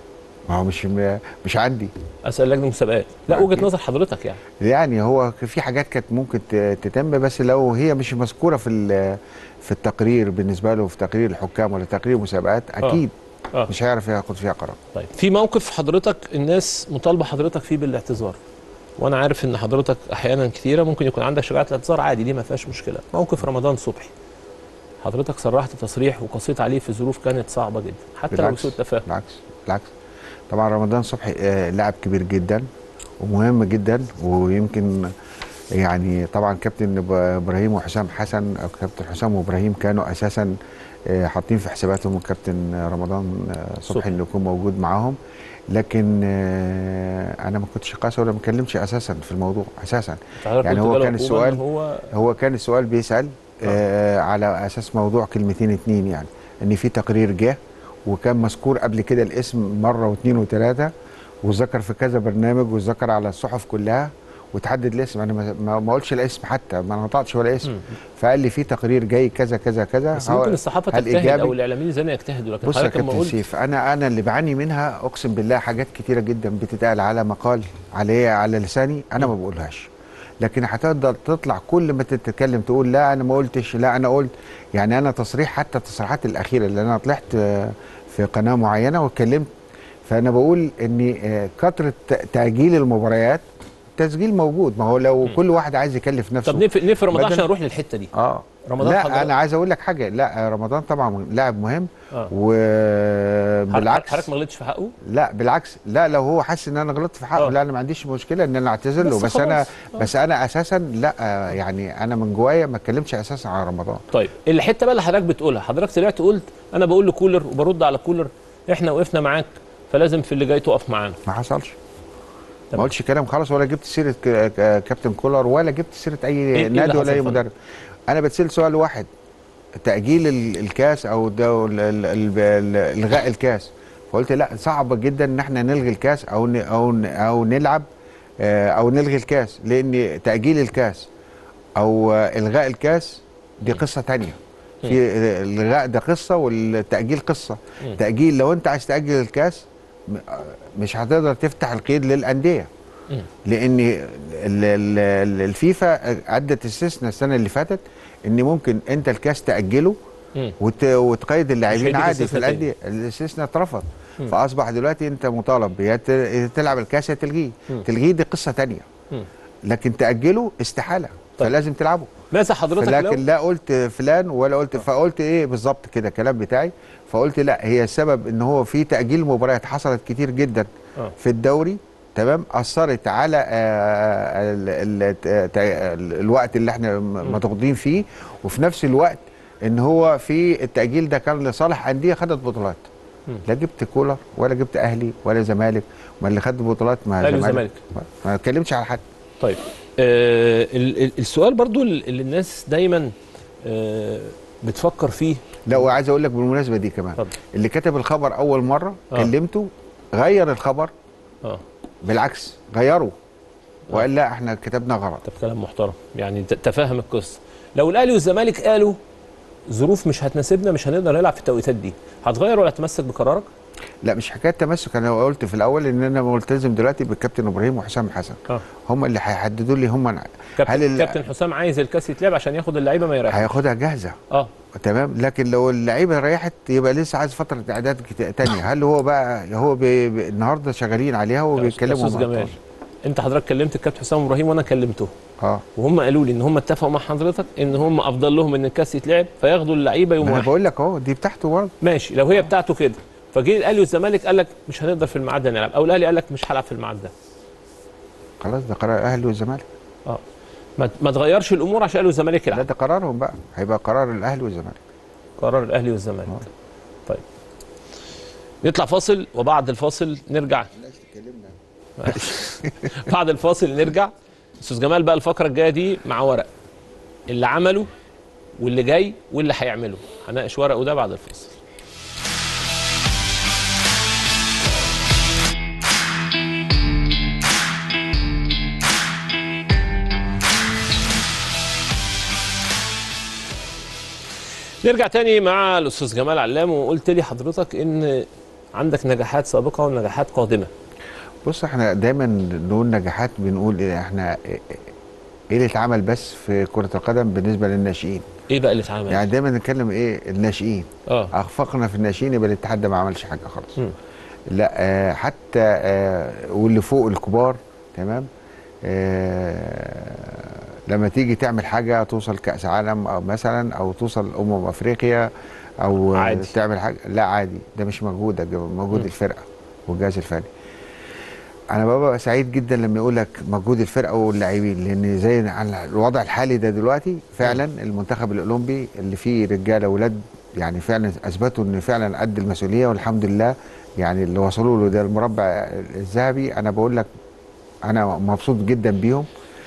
Speaker 1: ما هو مش مش عندي
Speaker 2: اسال لجنه المسابقات لا وجهه نظر حضرتك يعني
Speaker 1: يعني هو في حاجات كانت ممكن ت- تتم بس لو هي مش مذكوره في ال- في التقرير بالنسبه له في تقرير الحكام ولا تقرير المسابقات اكيد
Speaker 2: اه
Speaker 1: مش هيعرف ياخد فيها قرار
Speaker 2: طيب في موقف حضرتك الناس مطالبه حضرتك فيه بالاعتذار وانا عارف ان حضرتك احيانا كثيره ممكن يكون عندك شجاعه الاعتذار عادي دي ما فيهاش مشكله موقف رمضان صبحي حضرتك صرحت تصريح وقصيت عليه في ظروف كانت صعبه جدا حتى لو
Speaker 1: بالعكس
Speaker 2: بسوء التفاهم
Speaker 1: بالعكس بالعكس طبعا رمضان صبحي آه، لاعب كبير جدا ومهم جدا ويمكن يعني طبعا كابتن إب- ابراهيم وحسام حسن او كابتن حسام وابراهيم كانوا اساسا آه، حاطين في حساباتهم الكابتن رمضان آه،
Speaker 2: صبحي.
Speaker 1: صبحي انه يكون موجود معاهم لكن آه، انا ما كنتش قاسي ولا ما اتكلمش اساسا في الموضوع اساسا
Speaker 2: حضرتك
Speaker 1: يعني
Speaker 2: قلت
Speaker 1: هو
Speaker 2: جاله
Speaker 1: كان
Speaker 2: عقوبة
Speaker 1: السؤال
Speaker 2: إن هو
Speaker 1: هو كان السؤال بيسأل آه على أساس موضوع كلمتين اتنين يعني إن في تقرير جه وكان مذكور قبل كده الاسم مرة واثنين وثلاثة وذكر في كذا برنامج وذكر على الصحف كلها وتحدد الاسم انا ما- ما ما قلتش الاسم حتى ما نطقتش ولا اسم
Speaker 2: مم.
Speaker 1: فقال لي في تقرير جاي كذا كذا كذا
Speaker 2: بس
Speaker 1: هو-
Speaker 2: ممكن الصحافه
Speaker 1: هل
Speaker 2: تجتهد
Speaker 1: إيجابي؟
Speaker 2: او الاعلاميين زي يجتهدوا لكن
Speaker 1: بص يا
Speaker 2: حضرتك لما
Speaker 1: كابتن
Speaker 2: قلت
Speaker 1: سيف انا انا اللي بعاني منها اقسم بالله حاجات كتيره جدا بتتقال على مقال عليه على لساني انا ما بقولهاش لكن هتقدر تطلع كل ما تتكلم تقول لا انا ما قلتش لا انا قلت يعني انا تصريح حتى التصريحات الاخيره اللي انا طلعت آه، في قناه معينه واتكلمت فانا بقول ان آه، كثره ت- تاجيل المباريات تسجيل موجود ما هو لو كل واحد عايز يكلف نفسه
Speaker 2: طب نقفل نقفل رمضان
Speaker 1: بدل-
Speaker 2: عشان نروح للحته دي
Speaker 1: اه
Speaker 2: رمضان
Speaker 1: لا
Speaker 2: حضرتك-
Speaker 1: انا عايز اقول لك حاجه لا رمضان طبعا لاعب مهم
Speaker 2: اه
Speaker 1: وبالعكس
Speaker 2: حضرتك ما غلطتش في حقه
Speaker 1: لا بالعكس لا لو هو حس ان انا غلطت في حقه
Speaker 2: آه.
Speaker 1: لا انا ما عنديش مشكله ان انا اعتذر له
Speaker 2: بس
Speaker 1: بس, انا
Speaker 2: خلاص. آه.
Speaker 1: بس انا اساسا لا آه، يعني انا من جوايا ما اتكلمش اساسا عن رمضان
Speaker 2: طيب الحته بقى اللي حضرتك بتقولها حضرتك طلعت قلت انا بقول لكولر وبرد على كولر احنا وقفنا معاك فلازم في اللي جاي تقف معانا
Speaker 1: ما حصلش ما
Speaker 2: تمام.
Speaker 1: قلتش كلام خالص ولا جبت سيره ك- ك- كابتن كولر ولا جبت سيره اي
Speaker 2: إيه اللي
Speaker 1: نادي
Speaker 2: حصل
Speaker 1: ولا اي
Speaker 2: يا فندم؟
Speaker 1: مدرب انا بتسال سؤال واحد تاجيل ال- الكاس او ده ال- ال- ال- ال- الغاء الكاس فقلت لا صعب جدا ان احنا نلغي الكاس او ن- او ن- او نلعب آه، او نلغي الكاس لان تاجيل الكاس او آه، الغاء الكاس دي قصه تانية في آه، الغاء ده قصه والتاجيل قصه
Speaker 2: مم.
Speaker 1: تاجيل لو انت عايز تاجل الكاس م- آه، مش هتقدر تفتح القيد للانديه
Speaker 2: مم.
Speaker 1: لان ال- ال- ال- الفيفا ادت استثناء السنه اللي فاتت ان ممكن انت الكاس تاجله
Speaker 2: مم.
Speaker 1: وت... وتقيد اللاعبين
Speaker 2: هيديك
Speaker 1: عادي في
Speaker 2: استثناء تاني.
Speaker 1: الانديه الاستثناء اترفض
Speaker 2: مم.
Speaker 1: فاصبح دلوقتي انت مطالب يا ت- يا تلعب الكاس يا تلغيه
Speaker 2: مم.
Speaker 1: تلغيه دي قصه تانية
Speaker 2: مم.
Speaker 1: لكن تاجله استحاله
Speaker 2: طيب.
Speaker 1: فلازم تلعبه
Speaker 2: ماذا حضرتك لو
Speaker 1: لكن لا قلت فلان ولا قلت فقلت ايه بالظبط كده الكلام بتاعي فقلت لا هي السبب ان هو في تاجيل مباريات حصلت كتير جدا
Speaker 2: آه.
Speaker 1: في الدوري تمام اثرت على آه، ال ال ت- ال الوقت اللي احنا م- مضغوطين فيه وفي نفس الوقت ان هو في التاجيل ده كان لصالح انديه خدت بطولات
Speaker 2: مم.
Speaker 1: لا جبت كولر ولا جبت اهلي ولا زمالك ما اللي خد بطولات ما
Speaker 2: أهلي
Speaker 1: زمالك
Speaker 2: وزمالك.
Speaker 1: ما اتكلمش على حد
Speaker 2: طيب آه ال- ال- السؤال برضو اللي الناس دايما آه بتفكر فيه
Speaker 1: لا وعايز اقول لك بالمناسبه دي كمان
Speaker 2: اتفضل
Speaker 1: اللي كتب الخبر اول مره
Speaker 2: آه.
Speaker 1: كلمته غير الخبر
Speaker 2: اه
Speaker 1: بالعكس غيره وقال لا احنا كتبنا غلط
Speaker 2: طب كلام محترم يعني ت- تفهم القصه لو الاهلي والزمالك قالوا ظروف مش هتناسبنا مش هنقدر نلعب في التوقيتات دي هتغير ولا تمسك بقرارك
Speaker 1: لا مش حكايه تمسك انا قلت في الاول ان انا ملتزم دلوقتي بالكابتن ابراهيم وحسام حسن
Speaker 2: اه
Speaker 1: هم اللي هيحددوا لي هم هل
Speaker 2: كابتن,
Speaker 1: ال-
Speaker 2: كابتن حسام عايز الكاس يتلعب عشان ياخد اللعيبه ما يريحش
Speaker 1: هياخدها جاهزه
Speaker 2: اه
Speaker 1: تمام لكن لو اللعيبه ريحت يبقى لسه عايز فتره اعداد كت- تانية هل هو بقى هو بي بي النهارده شغالين عليها وبيتكلموا
Speaker 2: استاذ
Speaker 1: مع
Speaker 2: جمال
Speaker 1: بعض.
Speaker 2: انت حضرتك كلمت الكابتن حسام ابراهيم وانا كلمته
Speaker 1: اه
Speaker 2: وهم قالوا لي ان هم اتفقوا مع حضرتك ان هم افضل لهم ان الكاس يتلعب فياخدوا اللعيبه يوم
Speaker 1: ما انا
Speaker 2: واحد
Speaker 1: بقول لك اهو دي بتاعته برضه
Speaker 2: ماشي لو هي بتاعته كده فجه الاهلي والزمالك قال لك مش هنقدر في الميعاد ده نلعب او الاهلي قال لك مش هلعب في الميعاد ده
Speaker 1: خلاص ده قرار الاهلي والزمالك
Speaker 2: اه ما, ما تغيرش الامور عشان الاهلي والزمالك
Speaker 1: لا
Speaker 2: يلعب
Speaker 1: ده قرارهم بقى هيبقى قرار الاهلي والزمالك
Speaker 2: قرار الاهلي والزمالك طيب نطلع فاصل وبعد الفاصل نرجع بعد الفاصل نرجع استاذ جمال بقى الفقره الجايه دي مع ورق اللي عمله واللي جاي واللي هيعمله هناقش ورقه ده بعد الفاصل نرجع تاني مع الاستاذ جمال علام وقلت لي حضرتك ان عندك نجاحات سابقه ونجاحات قادمه
Speaker 1: بص احنا دايما نقول نجاحات بنقول إيه احنا ايه اللي اتعمل بس في كرة القدم بالنسبة للناشئين
Speaker 2: ايه بقى اللي اتعمل
Speaker 1: يعني دايما نتكلم ايه الناشئين
Speaker 2: اه
Speaker 1: اخفقنا في الناشئين يبقى الاتحاد ده ما عملش حاجة خالص
Speaker 2: مم.
Speaker 1: لا آه حتى آه واللي فوق الكبار تمام آه لما تيجي تعمل حاجة توصل كأس عالم أو مثلا أو توصل أمم أفريقيا أو آه،
Speaker 2: عادي.
Speaker 1: تعمل حاجة لا عادي ده مش مجهود ده مجهود
Speaker 2: مم.
Speaker 1: الفرقة والجهاز الفني انا ببقى سعيد جدا لما يقول لك مجهود الفرقه واللاعبين لان زي على الوضع الحالي ده دلوقتي فعلا المنتخب الاولمبي اللي فيه رجاله ولاد يعني فعلا اثبتوا ان فعلا قد المسؤوليه والحمد لله يعني اللي وصلوا له ده المربع الذهبي انا بقول لك انا مبسوط جدا بيهم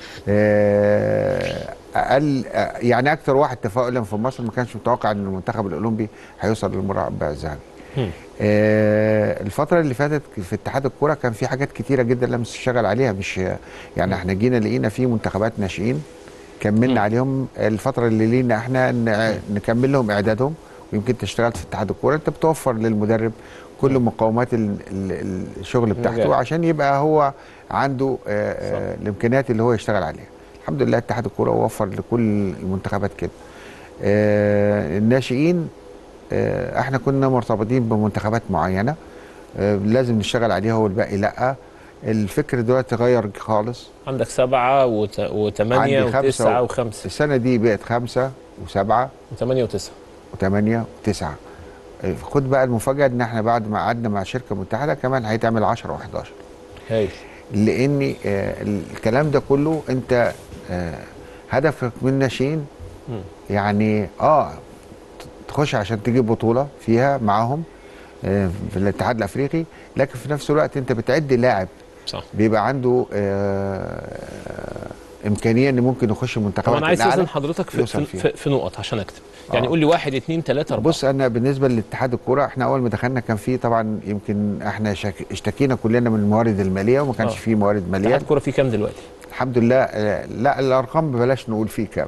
Speaker 1: آه، اقل آه، يعني اكتر واحد تفاؤلا في مصر ما كانش متوقع ان المنتخب الاولمبي هيوصل للمربع الذهبي
Speaker 2: مم.
Speaker 1: آه، الفترة اللي فاتت في اتحاد الكرة كان في حاجات كتيرة جدا لم تشتغل عليها مش يعني احنا جينا لقينا في منتخبات ناشئين
Speaker 2: مم.
Speaker 1: كملنا عليهم الفترة اللي لينا احنا ن- نكمل لهم اعدادهم ويمكن انت اشتغلت في اتحاد الكرة انت بتوفر للمدرب كل مقومات ال- ال- الشغل
Speaker 2: نجاح.
Speaker 1: بتاعته عشان يبقى هو عنده آه، آه، الامكانيات اللي هو يشتغل عليها الحمد لله اتحاد الكرة وفر لكل المنتخبات كده آه، الناشئين آه، احنا كنا مرتبطين بمنتخبات معينه آه، لازم نشتغل عليها والباقي لا الفكر دلوقتي اتغير خالص
Speaker 2: عندك سبعة وت... وثمانية
Speaker 1: عندي خمسة
Speaker 2: وتسعة
Speaker 1: و-
Speaker 2: وخمسة
Speaker 1: السنه دي بقت خمسه وسبعه
Speaker 2: وثمانية وتسعة
Speaker 1: وثمانيه وتسعه آه، خد بقى المفاجاه ان احنا بعد ما قعدنا مع شركه متحده كمان هيتعمل 10 و11
Speaker 2: هايل
Speaker 1: لان آه، الكلام ده كله انت آه، هدفك من الناشئين
Speaker 2: مم.
Speaker 1: يعني اه تخش عشان تجيب بطوله فيها معاهم آه، في الاتحاد الافريقي لكن في نفس الوقت انت بتعد لاعب
Speaker 2: صح
Speaker 1: بيبقى عنده آه، امكانيه ان ممكن يخش
Speaker 2: طب
Speaker 1: المنتخبات
Speaker 2: انا عايز
Speaker 1: الأعلى.
Speaker 2: استاذن حضرتك في,
Speaker 1: يوصل
Speaker 2: في,
Speaker 1: فيها.
Speaker 2: في, في نقط عشان اكتب يعني
Speaker 1: آه.
Speaker 2: قول لي واحد اثنين ثلاثة أربعة
Speaker 1: بص انا بالنسبه لاتحاد الكوره احنا اول ما دخلنا كان في طبعا يمكن احنا شك... اشتكينا كلنا من الموارد الماليه وما كانش
Speaker 2: آه.
Speaker 1: في موارد ماليه
Speaker 2: اتحاد الكورة فيه كام دلوقتي؟
Speaker 1: الحمد لله آه، لا الارقام بلاش نقول فيه كام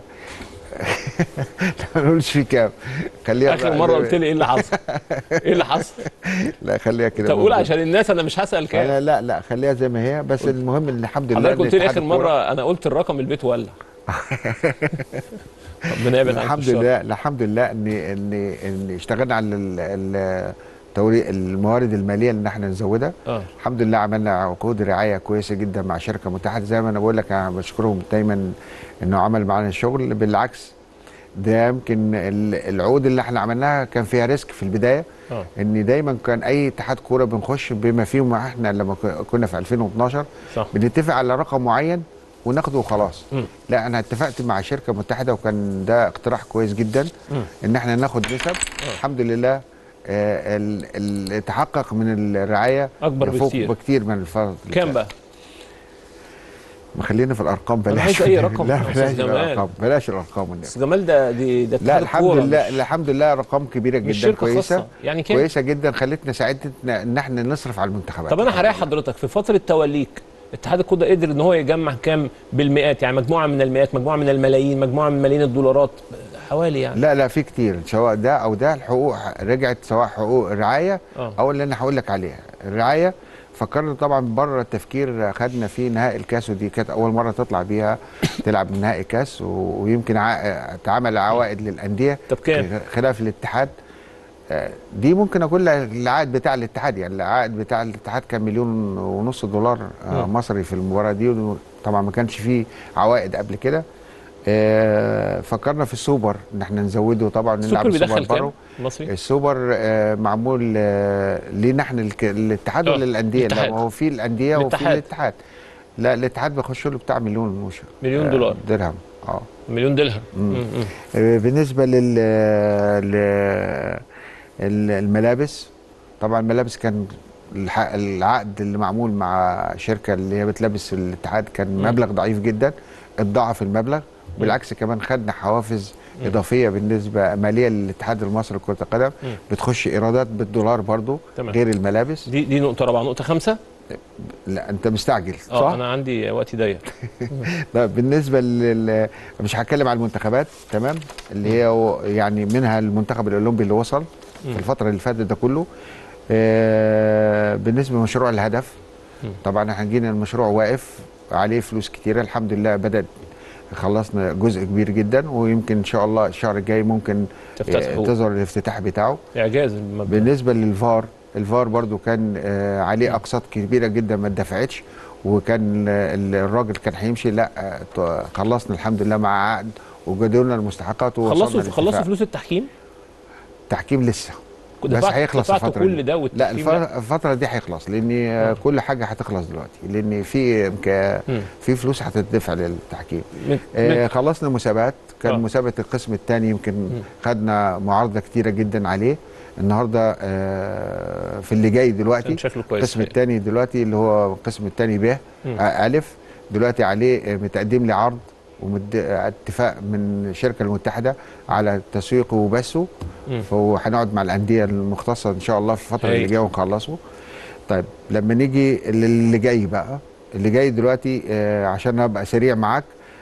Speaker 1: ما نقولش فيه كام خليها
Speaker 2: آخر
Speaker 1: بقى-
Speaker 2: مرة قلت لي إيه اللي حصل؟ إيه اللي حصل؟
Speaker 1: لا خليها كده
Speaker 2: طب قول
Speaker 1: موجودة.
Speaker 2: عشان الناس أنا مش هسأل كام
Speaker 1: لا لا لا خليها زي ما هي بس المهم ان الحمد لله
Speaker 2: حضرتك
Speaker 1: إن
Speaker 2: قلت لي
Speaker 1: اتحاد
Speaker 2: آخر
Speaker 1: الكورة-
Speaker 2: مرة أنا قلت الرقم البيت ولع ربنا يبعد عنك
Speaker 1: الحمد
Speaker 2: الشر.
Speaker 1: لله الحمد لله ان ان ان اشتغلنا على ال- ال- توري الموارد الماليه اللي احنا نزودها
Speaker 2: اه
Speaker 1: الحمد لله عملنا عقود رعايه كويسه جدا مع شركه متحده زي ما انا بقول لك انا بشكرهم دايما انه عمل معانا الشغل بالعكس ده يمكن ال- العقود اللي احنا عملناها كان فيها ريسك في البدايه
Speaker 2: اه
Speaker 1: ان دايما كان اي اتحاد كوره بنخش بما فيهم احنا لما ك- كنا في 2012
Speaker 2: صح
Speaker 1: بنتفق على رقم معين وناخده وخلاص
Speaker 2: مم.
Speaker 1: لا انا اتفقت مع شركه متحده وكان ده اقتراح كويس جدا
Speaker 2: مم.
Speaker 1: ان احنا ناخد نسب الحمد لله آه، ال- ال- تحقق من الرعايه
Speaker 2: أكبر
Speaker 1: يفوق
Speaker 2: بكتير.
Speaker 1: بكتير من الفرض اللي
Speaker 2: كام
Speaker 1: فات.
Speaker 2: بقى؟
Speaker 1: خلينا في الارقام بلاش
Speaker 2: عايز أي رقم
Speaker 1: لا
Speaker 2: يا أستاذ
Speaker 1: بلاش
Speaker 2: جمال.
Speaker 1: الارقام بلاش الارقام والنبي.
Speaker 2: بس جمال ده دي ده
Speaker 1: لا
Speaker 2: اتحاد
Speaker 1: الحمد
Speaker 2: الكورة
Speaker 1: لله
Speaker 2: مش-
Speaker 1: الحمد لله ارقام كبيره
Speaker 2: مش
Speaker 1: جدا
Speaker 2: شركه
Speaker 1: كويسه
Speaker 2: خاصه يعني كام
Speaker 1: كويسه جدا خلتنا ساعدتنا ان احنا نصرف على المنتخبات
Speaker 2: طب انا هريح حضرتك في فتره توليك اتحاد الكوره قدر ان هو يجمع كام بالمئات يعني مجموعه من المئات مجموعه من الملايين مجموعه من ملايين الدولارات حوالي يعني
Speaker 1: لا لا في كتير سواء ده او ده الحقوق رجعت سواء حقوق الرعايه
Speaker 2: اه
Speaker 1: او اللي انا هقول لك عليها الرعايه فكرنا طبعا بره التفكير خدنا في نهائي الكاس ودي كانت اول مره تطلع بيها تلعب نهائي كاس و- ويمكن ع- اتعمل عوائد للانديه
Speaker 2: طب كام؟
Speaker 1: خلاف الاتحاد آه، دي ممكن اقول العائد بتاع الاتحاد يعني العائد بتاع الاتحاد كان مليون ونص دولار آه،
Speaker 2: مم.
Speaker 1: مصري في المباراه دي طبعا ما كانش فيه عوائد قبل كده آه، فكرنا في السوبر ان احنا نزوده طبعا نلعب
Speaker 2: السوبر
Speaker 1: السوبر
Speaker 2: بيدخل كام
Speaker 1: بره
Speaker 2: مصري
Speaker 1: السوبر آه، معمول آه، لينا احنا الك- الاتحاد
Speaker 2: آه،
Speaker 1: ولا الانديه لا
Speaker 2: الاتحاد.
Speaker 1: ما هو في الانديه وفي
Speaker 2: الاتحاد.
Speaker 1: الاتحاد لا الاتحاد بيخش له بتاع مليون ونص
Speaker 2: مليون
Speaker 1: آه،
Speaker 2: دولار.
Speaker 1: درهم اه
Speaker 2: مليون درهم
Speaker 1: مم.
Speaker 2: مم. مم.
Speaker 1: آه، بالنسبه لل ل- ال- الملابس طبعا الملابس كان الح- العقد اللي معمول مع شركه اللي هي بتلبس الاتحاد كان
Speaker 2: مم.
Speaker 1: مبلغ ضعيف جدا اتضاعف المبلغ بالعكس كمان خدنا حوافز
Speaker 2: مم.
Speaker 1: اضافيه بالنسبه ماليه للاتحاد المصري لكره القدم
Speaker 2: مم.
Speaker 1: بتخش ايرادات بالدولار برضو
Speaker 2: تمام.
Speaker 1: غير الملابس
Speaker 2: دي دي نقطه رابعه نقطه خمسه
Speaker 1: لا انت مستعجل
Speaker 2: اه
Speaker 1: صح
Speaker 2: انا عندي وقت ضيق
Speaker 1: لا بالنسبه لل مش هتكلم على المنتخبات تمام اللي هي و- يعني منها المنتخب الاولمبي اللي وصل
Speaker 2: مم.
Speaker 1: في الفتره اللي فاتت ده كله آه بالنسبه لمشروع الهدف
Speaker 2: مم.
Speaker 1: طبعا احنا جينا المشروع واقف عليه فلوس كتيره الحمد لله بدات خلصنا جزء كبير جدا ويمكن ان شاء الله الشهر الجاي ممكن
Speaker 2: تفتتحوا.
Speaker 1: آه، تظهر الافتتاح بتاعه
Speaker 2: اعجاز المبلغ
Speaker 1: بالنسبه للفار الفار برضو كان آه، عليه اقساط كبيره جدا ما اتدفعتش وكان آه، ال- الراجل كان هيمشي لا آه، ط- خلصنا الحمد لله مع عقد وجدولنا المستحقات ووصلنا
Speaker 2: خلصوا
Speaker 1: لاتفاق.
Speaker 2: خلصوا فلوس التحكيم
Speaker 1: التحكيم لسه بس
Speaker 2: دفعت-
Speaker 1: هيخلص
Speaker 2: دفعتوا
Speaker 1: الفترة
Speaker 2: كل
Speaker 1: دي.
Speaker 2: ده
Speaker 1: لا
Speaker 2: والتحكيم
Speaker 1: الف- الفتره دي هيخلص لان آه،
Speaker 2: آه.
Speaker 1: كل حاجه هتخلص دلوقتي لان في إمكا-
Speaker 2: مم.
Speaker 1: في فلوس هتدفع للتحكيم
Speaker 2: من-
Speaker 1: آه
Speaker 2: من-
Speaker 1: خلصنا مسابقات كان
Speaker 2: آه.
Speaker 1: مسابقه القسم الثاني يمكن خدنا معارضه كتيره جدا عليه النهارده آه في اللي جاي دلوقتي
Speaker 2: كان شكله كويس
Speaker 1: القسم
Speaker 2: الحقيقة.
Speaker 1: الثاني دلوقتي اللي هو القسم الثاني ب
Speaker 2: مم.
Speaker 1: آه، الف دلوقتي عليه آه، متقدم لي عرض واتفاق من الشركه المتحده على تسويقه وبثه
Speaker 2: مم.
Speaker 1: وهنقعد مع الانديه المختصه ان شاء الله في الفتره
Speaker 2: هايل.
Speaker 1: اللي جايه ونخلصه طيب لما نيجي للي جاي بقى اللي جاي دلوقتي آه عشان ابقى سريع معاك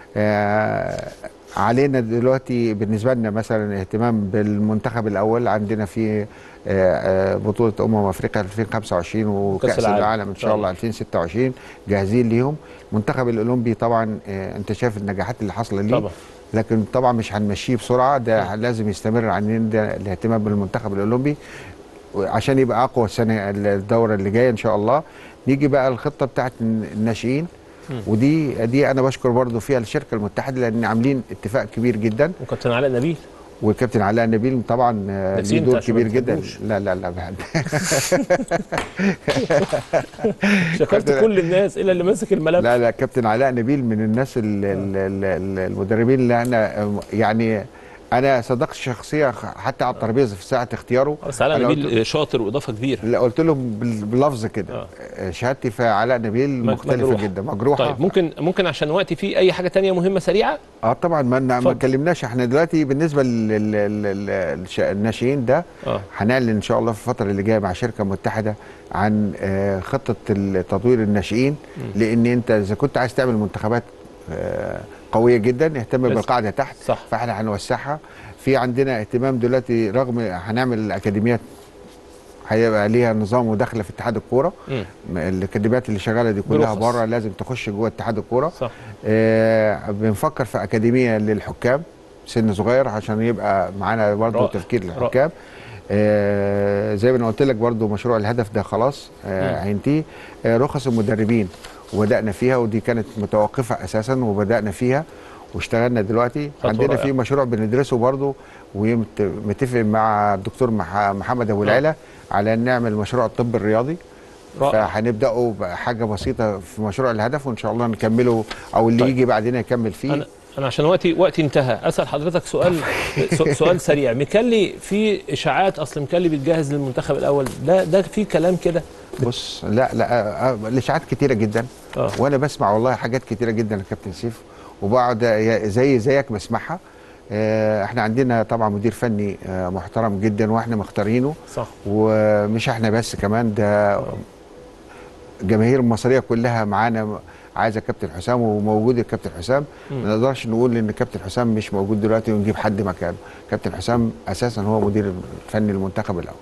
Speaker 1: آه علينا دلوقتي بالنسبه لنا مثلا اهتمام بالمنتخب الاول عندنا في آه، آه، بطوله امم افريقيا 2025 وكاس
Speaker 2: العالم.
Speaker 1: العالم ان شاء الله 2026 جاهزين ليهم المنتخب الاولمبي طبعا آه، انت شايف النجاحات اللي حاصله ليه
Speaker 2: طبعا
Speaker 1: لكن طبعا مش هنمشيه بسرعه ده لازم يستمر عندنا الاهتمام بالمنتخب الاولمبي عشان يبقى اقوى السنه الدوره اللي جايه ان شاء الله نيجي بقى الخطه بتاعت الناشئين
Speaker 2: مم.
Speaker 1: ودي دي انا بشكر برضو فيها الشركه المتحده لان عاملين اتفاق كبير جدا
Speaker 2: وكابتن علاء نبيل
Speaker 1: والكابتن علاء نبيل طبعا آه،
Speaker 2: نسيت
Speaker 1: ليه دور
Speaker 2: عشان ما
Speaker 1: كبير جدا
Speaker 2: بتحبوش.
Speaker 1: لا لا لا بحب
Speaker 2: شكرت كل الناس الا اللي ماسك الملف
Speaker 1: لا لا كابتن علاء نبيل من الناس ال- ال- ال- ال- المدربين اللي انا يعني انا صدقت شخصيه حتى على الترابيزه في ساعه اختياره
Speaker 2: بس علاء
Speaker 1: أنا قلت-
Speaker 2: نبيل شاطر واضافه كبيره
Speaker 1: لا قلت له بال- بلفظ كده
Speaker 2: آه.
Speaker 1: آه. شهادتي في علاء نبيل
Speaker 2: م-
Speaker 1: مختلفه
Speaker 2: مجروحة.
Speaker 1: جدا مجروحه
Speaker 2: طيب ممكن ممكن عشان وقتي في اي حاجه تانية مهمه سريعه
Speaker 1: اه طبعا ما ما
Speaker 2: اتفضل.
Speaker 1: اتكلمناش احنا دلوقتي بالنسبه للناشئين ده
Speaker 2: اه
Speaker 1: هنعلن ان شاء الله في الفتره اللي جايه مع شركه متحده عن آه، خطه تطوير الناشئين لان انت اذا كنت عايز تعمل منتخبات آه، قويه جدا اهتم
Speaker 2: لازم.
Speaker 1: بالقاعده تحت
Speaker 2: صح
Speaker 1: فاحنا هنوسعها في عندنا اهتمام دلوقتي رغم هنعمل الاكاديميات هيبقى ليها نظام وداخله في اتحاد الكوره
Speaker 2: مم.
Speaker 1: الاكاديميات اللي شغاله دي كلها
Speaker 2: برخص.
Speaker 1: بره لازم تخش جوه اتحاد الكوره
Speaker 2: صح
Speaker 1: آه بنفكر في اكاديميه للحكام سن صغير عشان يبقى معانا برضه
Speaker 2: رائع.
Speaker 1: تفكير
Speaker 2: رائع.
Speaker 1: للحكام آه زي ما انا قلت لك برضه مشروع الهدف ده خلاص آه
Speaker 2: مم.
Speaker 1: هينتهي آه رخص المدربين وبدانا فيها ودي كانت متوقفه اساسا وبدانا فيها واشتغلنا دلوقتي
Speaker 2: خطوة
Speaker 1: عندنا
Speaker 2: رائعة.
Speaker 1: في مشروع بندرسه برضه ومتفق مع الدكتور مح- محمد ابو
Speaker 2: آه.
Speaker 1: العلا على ان نعمل مشروع الطب الرياضي
Speaker 2: رائع
Speaker 1: فهنبداه بحاجه بسيطه في مشروع الهدف وان شاء الله نكمله او اللي
Speaker 2: طيب.
Speaker 1: يجي بعدين يكمل فيه
Speaker 2: انا انا عشان وقتي وقتي انتهى اسال حضرتك سؤال سو- سؤال سريع ميكالي في اشاعات اصل ميكالي بيتجهز للمنتخب الاول ده ده في كلام كده
Speaker 1: بص لا لا آه، آه، الاشاعات كتيره جدا
Speaker 2: اه
Speaker 1: وانا بسمع والله حاجات كتيره جدا يا كابتن سيف وبقعد يا- زي زيك بسمعها آه، احنا عندنا طبعا مدير فني آه، محترم جدا واحنا مختارينه
Speaker 2: صح
Speaker 1: ومش احنا بس كمان ده الجماهير المصريه كلها معانا عايزه كابتن حسام وموجود الكابتن حسام
Speaker 2: مم.
Speaker 1: ما نقدرش نقول ان كابتن حسام مش موجود دلوقتي ونجيب حد مكانه كابتن حسام اساسا هو مدير الفني المنتخب الاول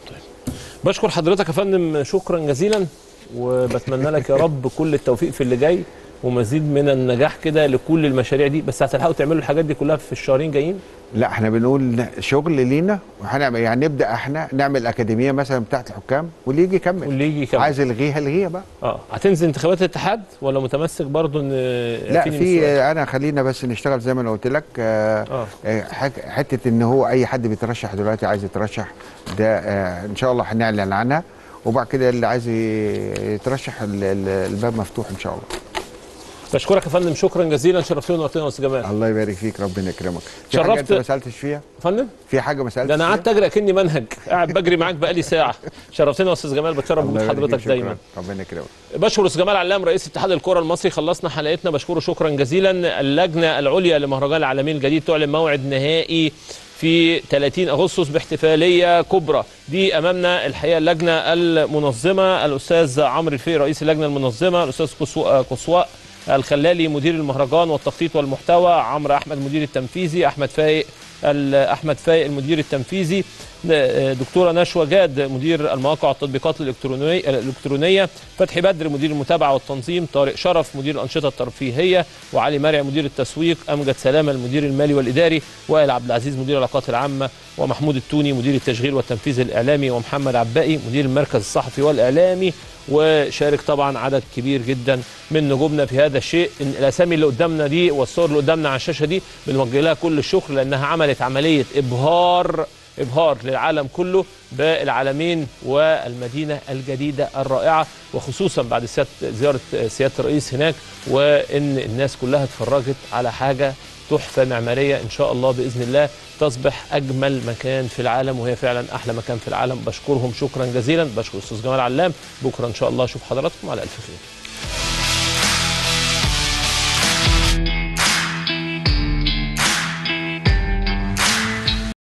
Speaker 2: بشكر حضرتك يا فندم شكرا جزيلا وبتمنى لك يا رب كل التوفيق في اللي جاي ومزيد من النجاح كده لكل المشاريع دي بس هتلحقوا تعملوا الحاجات دي كلها في الشهرين جايين
Speaker 1: لا احنا بنقول شغل لينا وهنعمل يعني نبدا احنا نعمل اكاديميه مثلا بتاعت الحكام واللي يجي يكمل
Speaker 2: واللي يجي كمان
Speaker 1: عايز يلغيها الغيها بقى
Speaker 2: اه هتنزل انتخابات الاتحاد ولا متمسك برضو ان
Speaker 1: لا
Speaker 2: يكفيني من
Speaker 1: في
Speaker 2: السؤال؟
Speaker 1: انا خلينا بس نشتغل زي ما انا قلت لك آه
Speaker 2: اه
Speaker 1: آه، حك- حته ان هو اي حد بيترشح دلوقتي عايز يترشح ده آه ان شاء الله هنعلن عنها وبعد كده اللي عايز ي- يترشح ال- ال- الباب مفتوح ان شاء الله
Speaker 2: بشكرك يا فندم شكرا جزيلا شرفتونا ونورتنا يا استاذ جمال
Speaker 1: الله يبارك فيك ربنا يكرمك في حاجه
Speaker 2: شرفت-
Speaker 1: انت ما سالتش فيها
Speaker 2: يا فندم
Speaker 1: في حاجه ما سالتش
Speaker 2: ده انا
Speaker 1: فيها؟
Speaker 2: قعدت اجري اكني منهج قاعد بجري معاك بقالي ساعه شرفتنا يا استاذ جمال بتشرف
Speaker 1: الله
Speaker 2: بوجود
Speaker 1: يبارك فيك،
Speaker 2: حضرتك
Speaker 1: شكراً.
Speaker 2: دايما
Speaker 1: ربنا يكرمك
Speaker 2: بشكر استاذ جمال علام رئيس اتحاد الكره المصري خلصنا حلقتنا بشكره شكرا جزيلا اللجنه العليا لمهرجان العالمين الجديد تعلن موعد نهائي في 30 اغسطس باحتفاليه كبرى دي امامنا الحقيقه اللجنه المنظمه الاستاذ عمرو الفقي رئيس اللجنه المنظمه الاستاذ قصواء قصواء الخلالي مدير المهرجان والتخطيط والمحتوى عمرو احمد مدير التنفيذي احمد فايق ال- احمد فايق المدير التنفيذي دكتوره نشوى جاد مدير المواقع والتطبيقات الالكترونيه الالكترونيه فتحي بدر مدير المتابعه والتنظيم طارق شرف مدير الانشطه الترفيهيه وعلي مرعي مدير التسويق امجد سلامه المدير المالي والاداري وائل عبد العزيز مدير العلاقات العامه ومحمود التوني مدير التشغيل والتنفيذ الاعلامي ومحمد عباقي مدير المركز الصحفي والاعلامي وشارك طبعا عدد كبير جدا من نجومنا في هذا الشيء إن الاسامي اللي قدامنا دي والصور اللي قدامنا على الشاشه دي بنوجه لها كل الشكر لانها عملت عمليه ابهار ابهار للعالم كله بالعالمين والمدينه الجديده الرائعه وخصوصا بعد سيادة- زياره سياده الرئيس هناك وان الناس كلها اتفرجت على حاجه تحفه معماريه ان شاء الله باذن الله تصبح اجمل مكان في العالم وهي فعلا احلى مكان في العالم بشكرهم شكرا جزيلا بشكر الاستاذ جمال علام بكره ان شاء الله اشوف حضراتكم على الف خير